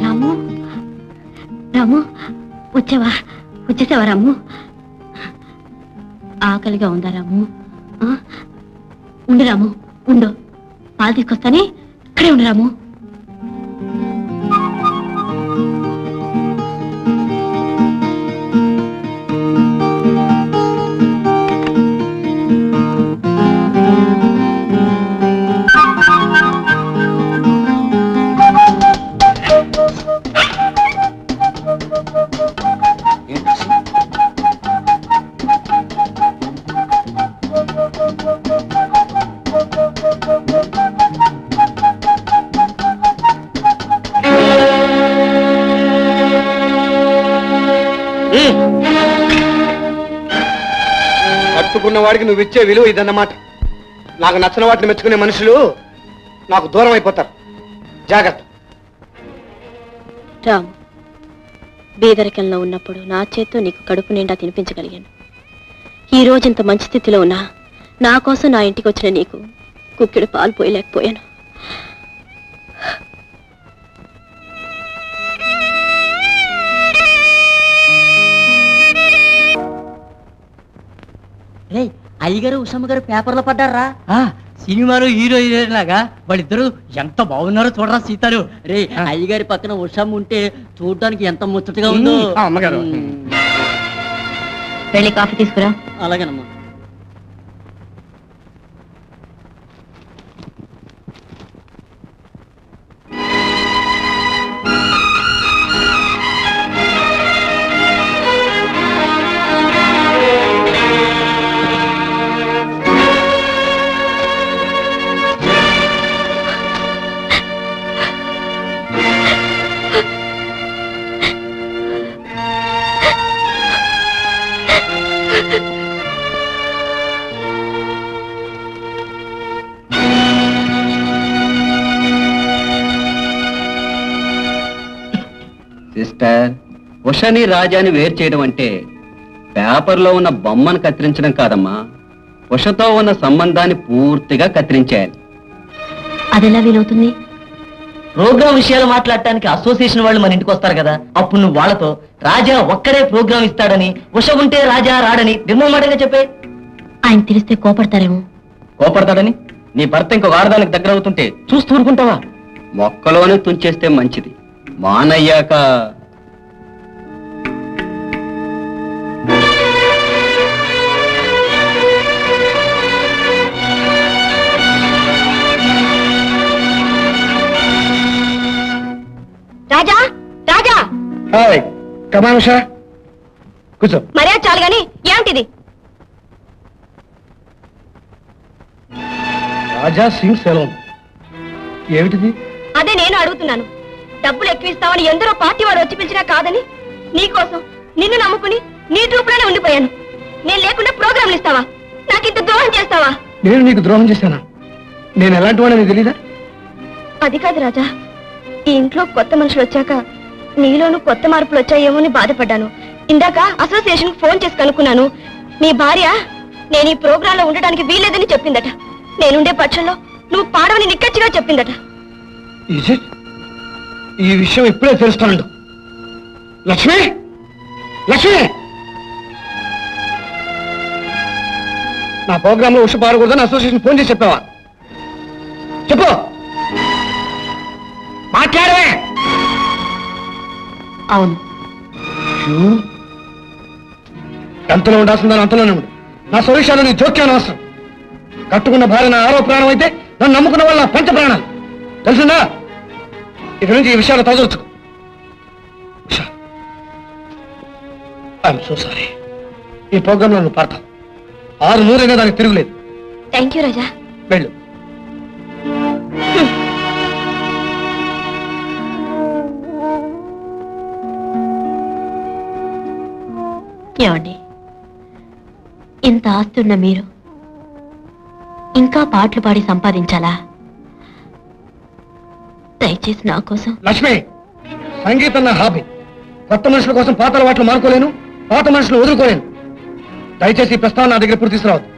రాము రాము వచ్చావా వచ్చేసావా రాము ఆకలిగా ఉందా రాము ఆ? ఉండు రాము ఉండు పాలు తీసుకొస్తానే ఇక్కడే ఉండు రాము కట్టుకున్న వాడికి నువ్వు ఇచ్చే విలువ ఇదన్నమాట నాకు నచ్చిన వాటిని మెచ్చుకునే మనుషులు నాకు దూరం అయిపోతారు జాగ్రత్త రాము బీదరికంలో ఉన్నప్పుడు నా చేత్తో నీకు కడుపు నిండా తినిపించగలిగాను ఈ రోజు ఇంత మంచి స్థితిలో ఉన్నా నా కోసం నా ఇంటికి వచ్చిన నీకు కుక్కిడు పాలు పోయలేకపోయాను రే అయ్యగారు ఉషమ్మ గారు పేపర్లో పడ్డారా సినిమాలో హీరో హీరోయిన్ లాగా వాళ్ళిద్దరు ఎంత బాగున్నారో చూడరా సీతాలు రే అయ్యగారి పక్కన ఉషమ్మ ఉంటే చూడడానికి ఎంత ముచ్చటగా ఉందో ఉమ్, ఆ అమ్మగారు. ఉమ్, వెళ్ళి కాఫీ తీసుకురా అలాగేనమ్మా సిస్టర్ ఉషని రాజాని వేరు చేయడం అంటే పేపర్లో ఉన్న బొమ్మను కత్తిరించడం కాదమ్మా ఉషతో ఉన్న సంబంధాన్ని పూర్తిగా కత్తిరించేయాలి అదెలా వీలవుతుంది ప్రోగ్రామ్ విషయాలు మాట్లాడటానికి అసోసియేషన్ వాళ్ళు మన ఇంటికి వస్తారు కదా అప్పుడు నువ్వు వాళ్ళతో రాజా ఒక్కడే ప్రోగ్రామ్ ఇస్తాడని ఉష ఉంటే రాజా రాడని నిర్మమాటంగా చెప్పే ఆయన తెలిస్తే కోపడతారేమో కోపడతాడని నీ భర్త ఇంకొక ఆడదానికి దగ్గర అవుతుంటే చూస్తూ ఊరుకుంటావా మొక్కలోనే తుంచేస్తే మంచిది మానయ్యాక రాజా రాజా హాయ్ కమానుష కూర్చో మర్యాద చాలు గాని ఏమిటిది రాజా సింగ్ సెలూన్ ఏమిటిది అదే నేను అడుగుతున్నాను డబ్బులు ఎక్కువ ఇస్తామని ఎందరో పార్టీ వాడు వచ్చి పిలిచినా కాదని నీకోసం నిన్ను నమ్ముకుని నీ ట్రూప్లోనే ఉండిపోయాను నేను లేకుండా ప్రోగ్రాంలు ఇస్తావా నాకు ఇంత ద్రోహం చేస్తావా నేను నీకు ద్రోహం చేశానా నేను ఎలాంటి వాడిని నీకు తెలీదా అది కాదు రాజా ఈ ఇంట్లో కొత్త మనుషులు వచ్చాక నీలోనూ కొత్త మార్పులు వచ్చాయేమో అని బాధపడ్డాను ఇందాక అసోసియేషన్ ఫోన్ చేసి కనుక్కున్నాను నీ భార్య నేను ఈ ప్రోగ్రామ్ లో ఉండడానికి వీల్లేదని చెప్పిందట నేనుండే పక్షంలో నువ్వు పాడవని నిక్కచ్చిగా చెప్పిందట Is it? ఈ విషయం ఇప్పుడే తెలుస్తాను లక్ష్మి లక్ష్మి నా ప్రోగ్రామ్ లో ఉష పాడకూడదని అసోసియేషన్ ఫోన్ చేసి చెప్పావా చెప్పు మాట్లాడవే అవును ఎంతలో ఉండాల్సిందని అంతలోనే ఉండు నా సొల్యూషన్లో నీ జోక్యం అవసరం కట్టుకున్న భార్య నా ఆరో ప్రాణం అయితే నన్ను నమ్ముకున్న వాళ్ళ పంచ ప్రాణాలు తెలుసుందా ఇక నుంచి ఈ విషయాలు తగదొచ్చు ఐఎమ్ సో సారీ ఈ ప్రోగ్రాంలో నువ్వు పాడతావు ఆరు నూరైనా దానికి తిరుగులేదు థ్యాంక్ యూ రాజా వెళ్ళు ఏమండి ఇంత ఆస్తి ఉన్న మీరు ఇంకా పాటలు పాడి సంపాదించాలా దయచేసి నా కోసం లక్ష్మి సంగీతం నా హాబీ కొత్త మనుషుల కోసం పాత అలవాట్లు మానుకోలేను పాత మనుషులు వదులుకోలేను దయచేసి ఈ ప్రస్తావన నా దగ్గర పూర్తి తీసుకురావద్దు